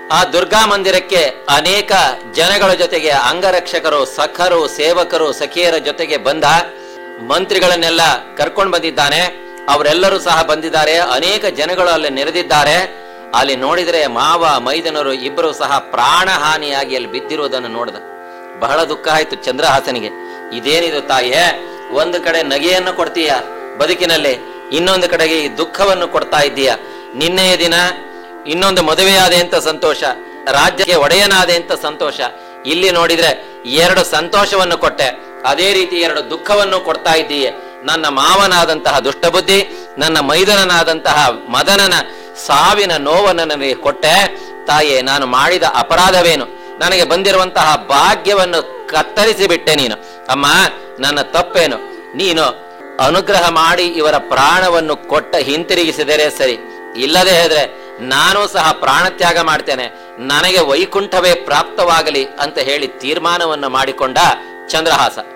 ಆ ದುರ್ಗಾ ಮಂದಿರಕ್ಕೆ ಅನೇಕ ಜನಗಳ ಜೊತೆಗೆ ಅಂಗರಕ್ಷಕರು ಸಖರು ಸೇವಕರು ಸಖಿಯರ ಜೊತೆಗೆ ಬಂದ ಮಂತ್ರಿಗಳನ್ನೆಲ್ಲ ಕರ್ಕೊಂಡು ಬಂದಿದ್ದಾನೆ ಅವರೆಲ್ಲರೂ ಸಹ ಬಂದಿದ್ದಾರೆ ಅನೇಕ ಜನಗಳು ಅಲ್ಲಿ ನೆರೆದಿದ್ದಾರೆ ಅಲ್ಲಿ ನೋಡಿದ್ರೆ ಮಾವ ಮೈದನರು ಇಬ್ಬರು ಸಹ ಪ್ರಾಣ ಹಾನಿಯಾಗಿ ಅಲ್ಲಿ ಬಿದ್ದಿರುವುದನ್ನು ನೋಡಿದ ಬಹಳ ದುಃಖ ಆಯ್ತು ಚಂದ್ರಹಾಸನಿಗೆ ಇದೇನಿದು ತಾಯೇ ಒಂದು ಕಡೆ ನಗೆಯನ್ನು ಕೊಡ್ತೀಯ ಬದುಕಿನಲ್ಲಿ ಇನ್ನೊಂದು ಕಡೆಗೆ ಈ ದುಃಖವನ್ನು ಕೊಡ್ತಾ ಇದ್ದೀಯ ನಿನ್ನೆಯ ದಿನ ಇನ್ನೊಂದು ಮದುವೆಯಾದೆ ಅಂತ ಸಂತೋಷ ರಾಜ್ಯಕ್ಕೆ ಒಡೆಯನಾದೆ ಅಂತ ಸಂತೋಷ ಇಲ್ಲಿ ನೋಡಿದ್ರೆ ಎರಡು ಸಂತೋಷವನ್ನು ಕೊಟ್ಟೆ ಅದೇ ರೀತಿ ಎರಡು ದುಃಖವನ್ನು ಕೊಡ್ತಾ ಇದ್ದೀಯೆ ನನ್ನ ಮಾವನಾದಂತಹ ದುಷ್ಟಬುದ್ಧಿ ನನ್ನ ಮೈದನನಾದಂತಹ ಮದನನ ಸಾವಿನ ನೋವನ್ನು ನನಗೆ ಕೊಟ್ಟೆ ತಾಯೇ ನಾನು ಮಾಡಿದ ಅಪರಾಧವೇನು ನನಗೆ ಬಂದಿರುವಂತಹ ಭಾಗ್ಯವನ್ನು ಕತ್ತರಿಸಿ ಬಿಟ್ಟೆ ನೀನು ಅಮ್ಮ ನನ್ನ ತಪ್ಪೇನು ನೀನು ಅನುಗ್ರಹ ಮಾಡಿ ಇವರ ಪ್ರಾಣವನ್ನು ಕೊಟ್ಟ ಹಿಂತಿರುಗಿಸಿದರೆ ಸರಿ ಇಲ್ಲದೆ ಹೇಳಿದ್ರೆ ನಾನು ಸಹ ಪ್ರಾಣತ್ಯಾಗ ಮಾಡ್ತೇನೆ ನನಗೆ ವೈಕುಂಠವೇ ಪ್ರಾಪ್ತವಾಗಲಿ ಅಂತ ಹೇಳಿ ತೀರ್ಮಾನವನ್ನು ಮಾಡಿಕೊಂಡ ಚಂದ್ರಹಾಸ